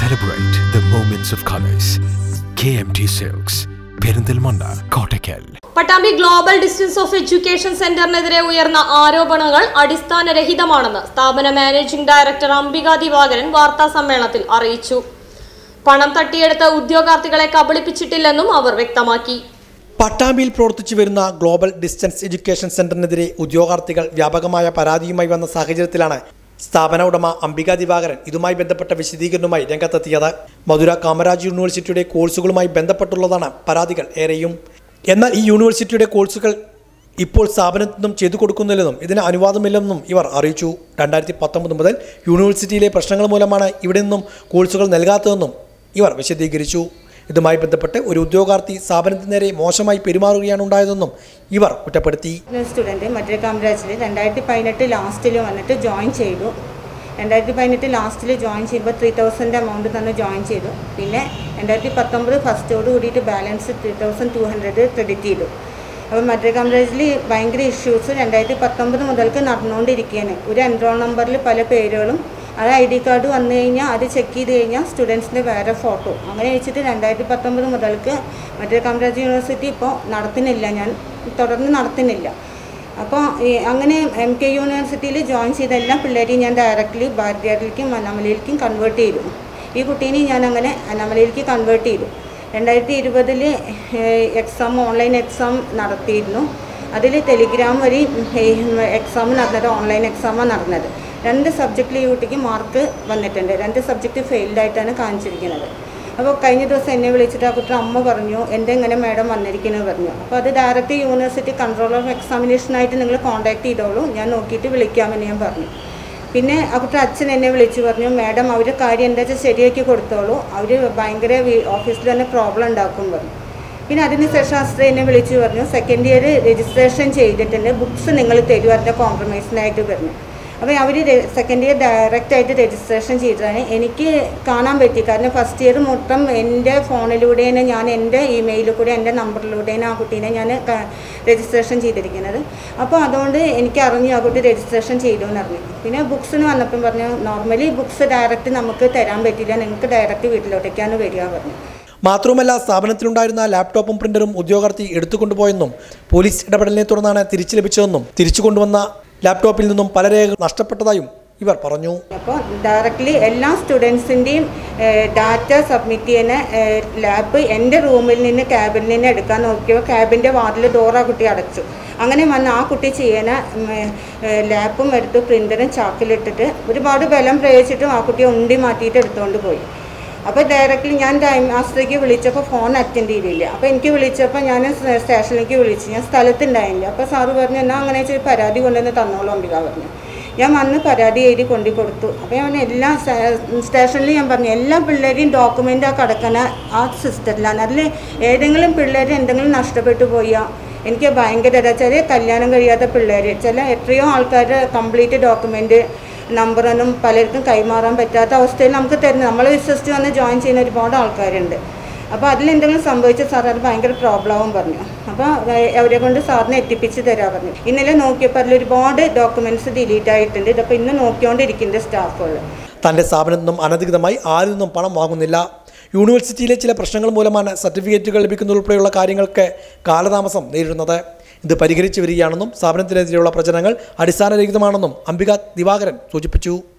Celebrate the moments of colors. KMT Silks, Perinthalmanna Kottakkal Pattambi global distance of education സെന്ററിനെതിരെ ഉയർന്ന ആരോപണങ്ങൾ അടിസ്ഥാനരഹിതമാണെന്ന് സ്ഥാപന മാനേജിംഗ് ഡയറക്ടർ അംബിക ദിവാകരൻ വാർത്താ സമ്മേളനത്തിൽ അറിയിച്ചു പണം തട്ടിയെടുത്ത ഉദ്യോഗാർത്ഥികളെ കബളിപ്പിച്ചിട്ടില്ലെന്നും അവർ വ്യക്തമാക്കി പട്ടാമ്പിയിൽ പ്രവർത്തിച്ചു വരുന്ന ഗ്ലോബൽ ഡിസ്റ്റൻസ് എഡ്യൂക്കേഷൻ സെന്ററിനെതിരെ ഉദ്യോഗാർത്ഥികൾ വ്യാപകമായ പരാതിയുമായി വന്ന സാഹചര്യത്തിലാണ് സ്ഥാപന ഉടമ അംബിക ദിവാകരൻ ഇതുമായി ബന്ധപ്പെട്ട വിശദീകരണവുമായി രംഗത്തെത്തിയത് മധുര കാമരാജ് യൂണിവേഴ്സിറ്റിയുടെ കോഴ്സുകളുമായി ബന്ധപ്പെട്ടുള്ളതാണ് പരാതികൾ ഏറെയും എന്നാൽ ഈ യൂണിവേഴ്സിറ്റിയുടെ കോഴ്സുകൾ ഇപ്പോൾ സ്ഥാപനത്തിൽ നിന്നും ചെയ്തു കൊടുക്കുന്നില്ലെന്നും ഇതിന് അനുവാദമില്ലെന്നും ഇവർ അറിയിച്ചു രണ്ടായിരത്തി പത്തൊമ്പത് മുതൽ യൂണിവേഴ്സിറ്റിയിലെ പ്രശ്നങ്ങൾ മൂലമാണ് ഇവിടെ നിന്നും കോഴ്സുകൾ നൽകാത്തതെന്നും ഇവർ വിശദീകരിച്ചു ഇതുമായി ബന്ധപ്പെട്ട് ഒരു ഉദ്യോഗാർത്ഥി സ്ഥാപനത്തിന് നേരെ മോശമായി പെരുമാറുകയാണ് ഉണ്ടായതെന്നും ഇവർ കുറ്റപ്പെടുത്തി സ്റ്റുഡൻറ്റ് മറ്റൊരു കാമരാജിൽ രണ്ടായിരത്തി പതിനെട്ട് ലാസ്റ്റിൽ വന്നിട്ട് ജോയിൻ ചെയ്തു രണ്ടായിരത്തി പതിനെട്ട് ലാസ്റ്റിൽ ജോയിൻ ചെയ്യുമ്പോൾ ത്രീ തൗസൻഡ് എമൗണ്ട് തന്നെ ജോയിൻ ചെയ്തു പിന്നെ രണ്ടായിരത്തി പത്തൊമ്പത് ഫസ്റ്റോട് കൂടിയിട്ട് balance three thousand two hundred credit ചെയ്തു അപ്പോൾ മറ്റൊരു കാമരാജിൽ ഭയങ്കര ഇഷ്യൂസ് രണ്ടായിരത്തി പത്തൊമ്പത് മുതൽക്ക് നടന്നുകൊണ്ടിരിക്കുകയാണ് ഒരു എൻറോൾ നമ്പറിൽ പല പേരുകളും അത് ഐ ഡി കാർഡ് വന്നു കഴിഞ്ഞാൽ അത് ചെക്ക് ചെയ്ത് കഴിഞ്ഞാൽ സ്റ്റുഡൻസിൻ്റെ വേറെ ഫോട്ടോ അങ്ങനെ വെച്ചിട്ട് രണ്ടായിരത്തി പത്തൊമ്പത് മുതൽക്ക് മറ്റേ കാമരാജ് യൂണിവേഴ്സിറ്റി ഇപ്പോൾ നടത്തുന്നില്ല ഞാൻ തുടർന്ന് നടത്തുന്നില്ല അപ്പോൾ ഈ അങ്ങനെ എം കെ യൂണിവേഴ്സിറ്റിയിൽ ജോയിൻ ചെയ്ത എല്ലാ പിള്ളേരെയും ഞാൻ ഡയറക്റ്റ്ലി ഭാരതിയാറിലേക്കും അനാമലയിലേക്കും കൺവേർട്ട് ചെയ്തു ഈ കുട്ടീനെ ഞാൻ അങ്ങനെ അനാമലയിലേക്ക് കൺവേർട്ട് ചെയ്തു രണ്ടായിരത്തി ഇരുപതിൽ എക്സാം ഓൺലൈൻ എക്സാം നടത്തിയിരുന്നു അതിൽ ടെലിഗ്രാം വഴി എക്സാം നടന്നത് ഓൺലൈൻ എക്സാമാണ് നടന്നത് രണ്ട് സബ്ജക്റ്റിൽ ഈ കുട്ടിക്ക് മാർക്ക് വന്നിട്ടുണ്ട് രണ്ട് സബ്ജക്റ്റ് ഫെയിൽഡ് ആയിട്ടാണ് കാണിച്ചിരിക്കുന്നത് അപ്പോൾ കഴിഞ്ഞ ദിവസം എന്നെ വിളിച്ചിട്ട് ആ കുട്ടി അമ്മ പറഞ്ഞു എൻ്റെ ഇങ്ങനെ മാഡം വന്നിരിക്കുന്നത് പറഞ്ഞു അപ്പോൾ അത് ഡയറക്റ്റ് യൂണിവേഴ്സിറ്റി കൺട്രോൾ ഓഫ് എക്സാമിനേഷനായിട്ട് നിങ്ങൾ കോൺടാക്ട് ചെയ്തോളൂ ഞാൻ നോക്കിയിട്ട് വിളിക്കാമെന്ന് ഞാൻ പറഞ്ഞു പിന്നെ ആ കുട്ടി അച്ഛൻ എന്നെ വിളിച്ചു പറഞ്ഞു മാഡം അവർ കാര്യം എന്താ വെച്ചാൽ ശരിയാക്കി കൊടുത്തോളൂ അവർ ഭയങ്കര ഓഫീസിൽ തന്നെ പ്രോബ്ലം ഉണ്ടാക്കും പറഞ്ഞു പിന്നെ അതിന് ശേഷം അസ്ത്ര എന്നെ വിളിച്ചു പറഞ്ഞു സെക്കൻഡ് ഇയർ രജിസ്ട്രേഷൻ ചെയ്തിട്ടുണ്ട് ബുക്സ് നിങ്ങൾ തരുമായിരുന്നു കോംപ്രമൈസിനായിട്ട് പറഞ്ഞു അപ്പോൾ അവർ സെക്കൻഡ് ഇയർ ഡയറക്റ്റ് ആയിട്ട് രജിസ്ട്രേഷൻ ചെയ്തതാണ് എനിക്ക് കാണാൻ പറ്റി കാരണം ഫസ്റ്റ് ഇയർ മൊത്തം എൻ്റെ ഫോണിലൂടെയാണ് ഞാൻ എൻ്റെ ഇമെയിലിൽ കൂടെ എൻ്റെ നമ്പറിലൂടെയാണ് ആ കുട്ടീനെ ഞാൻ രജിസ്ട്രേഷൻ ചെയ്തിരിക്കുന്നത് അപ്പോൾ അതുകൊണ്ട് എനിക്ക് അറിഞ്ഞു ആ കുട്ടി രജിസ്ട്രേഷൻ ചെയ്തു എന്ന് അറിഞ്ഞു പിന്നെ ബുക്സിന് വന്നപ്പം പറഞ്ഞു നോർമലി ബുക്സ് ഡയറക്റ്റ് നമുക്ക് തരാൻ പറ്റില്ല നിങ്ങൾക്ക് ഡയറക്റ്റ് വീട്ടിലോട്ടേക്കാണ് വരിക പറഞ്ഞു മാത്രവുമല്ല സ്ഥാപനത്തിലുണ്ടായിരുന്ന ലാപ്ടോപ്പും പ്രിന്ററും ഉദ്യോഗാർത്ഥി എടുത്തുകൊണ്ടുപോയെന്നും പോലീസ് ഇടപെടലിനെ തുടർന്നാണ് തിരിച്ചു ലഭിച്ചതെന്നും തിരിച്ചു കൊണ്ടുവന്ന ലാപ്ടോപ്പിൽ നിന്നും പല രേഖകൾ നഷ്ടപ്പെട്ടതായും ഇവർ പറഞ്ഞു അപ്പോൾ ഡയറക്റ്റ്ലി എല്ലാ സ്റ്റുഡൻസിൻ്റെയും ഡാറ്റ സബ്മിറ്റ് ചെയ്യുന്ന ലാബ് എൻ്റെ റൂമിൽ നിന്ന് ക്യാബിനിൽ നിന്ന് എടുക്കാൻ നോക്കിയപ്പോൾ ക്യാബിൻ്റെ വാതിൽ ഡോർ ആ കുട്ടി അടച്ചു അങ്ങനെ വന്ന് ആ കുട്ടി ചെയ്യുന്ന ലാപ്പും എടുത്ത് പ്രിൻ്ററും ചാക്കിലിട്ടിട്ട് ഒരുപാട് ബലം പ്രയോഗിച്ചിട്ടും ആ കുട്ടിയെ ഉണ്ടി മാറ്റിയിട്ട് എടുത്തുകൊണ്ട് പോയി അപ്പോൾ ഡയറക്റ്റ്ലി ഞാൻ ടൈം ആസ്ത്രയ്ക്ക് വിളിച്ചപ്പോൾ ഫോൺ അറ്റൻഡ് ചെയ്തില്ല അപ്പോൾ എനിക്ക് വിളിച്ചപ്പോൾ ഞാൻ സ്റ്റേഷനിലേക്ക് വിളിച്ചു ഞാൻ സ്ഥലത്തുണ്ടായില്ല അപ്പോൾ സാറ് പറഞ്ഞു എന്നാൽ അങ്ങനെ വെച്ചാൽ പരാതി കൊണ്ടുവന്ന് തന്നോളൂ അംബിക പറഞ്ഞു ഞാൻ വന്ന് പരാതി എഴുതി കൊണ്ടു കൊടുത്തു അപ്പോൾ ഞാൻ എല്ലാ സ്റ്റേഷനിൽ ഞാൻ പറഞ്ഞു എല്ലാ പിള്ളേരെയും ഡോക്യുമെൻ്റ് ആ കിടക്കുന്ന ആ സിസ്റ്റത്തിലാണ് അതിൽ ഏതെങ്കിലും പിള്ളേർ എന്തെങ്കിലും നഷ്ടപ്പെട്ടു പോയാൽ എനിക്ക് ഭയങ്കര ചില കല്യാണം കഴിയാത്ത പിള്ളേർ ചില എത്രയോ ആൾക്കാരുടെ കംപ്ലീറ്റ് ഡോക്യുമെൻറ്റ് നമ്പറൊന്നും പലർക്കും കൈമാറാൻ പറ്റാത്ത അവസ്ഥയിൽ നമുക്ക് തരുന്നത് നമ്മളെ വിശ്വസിച്ച് വന്ന് ജോയിൻ ചെയ്യുന്ന ഒരുപാട് ആൾക്കാരുണ്ട് അപ്പോൾ അതിലെന്തെങ്കിലും സംഭവിച്ച സാർ അത് ഭയങ്കര പ്രോബ്ലം ആവും പറഞ്ഞു അപ്പോൾ അവരെ കൊണ്ട് സാറിനെ എത്തിപ്പിച്ച് തരാൻ പറഞ്ഞു ഇന്നലെ നോക്കിയപ്പോൾ അതിൽ ഒരുപാട് ഡോക്യുമെൻറ്റ്സ് ഡിലീറ്റ് ആയിട്ടുണ്ട് ഇതപ്പോൾ ഇന്ന് നോക്കിക്കൊണ്ടിരിക്കുന്ന സ്റ്റാഫുകൾ തന്റെ സ്ഥാപനത്തിൽ നിന്നും അനധികൃതമായി ആരിൽ നിന്നും പണം വാങ്ങുന്നില്ല യൂണിവേഴ്സിറ്റിയിലെ ചില പ്രശ്നങ്ങൾ മൂലമാണ് സർട്ടിഫിക്കറ്റുകൾ ലഭിക്കുന്നതുൾപ്പെടെയുള്ള കാര്യങ്ങൾക്ക് കാലതാമസം നേരിടുന്നത് ഇത് പരിഹരിച്ചു വരികയാണെന്നും സ്ഥാപനത്തിനെതിരെയുള്ള പ്രചരണങ്ങൾ അടിസ്ഥാനരഹിതമാണെന്നും അംബിക ദിവാകരൻ സൂചിപ്പിച്ചു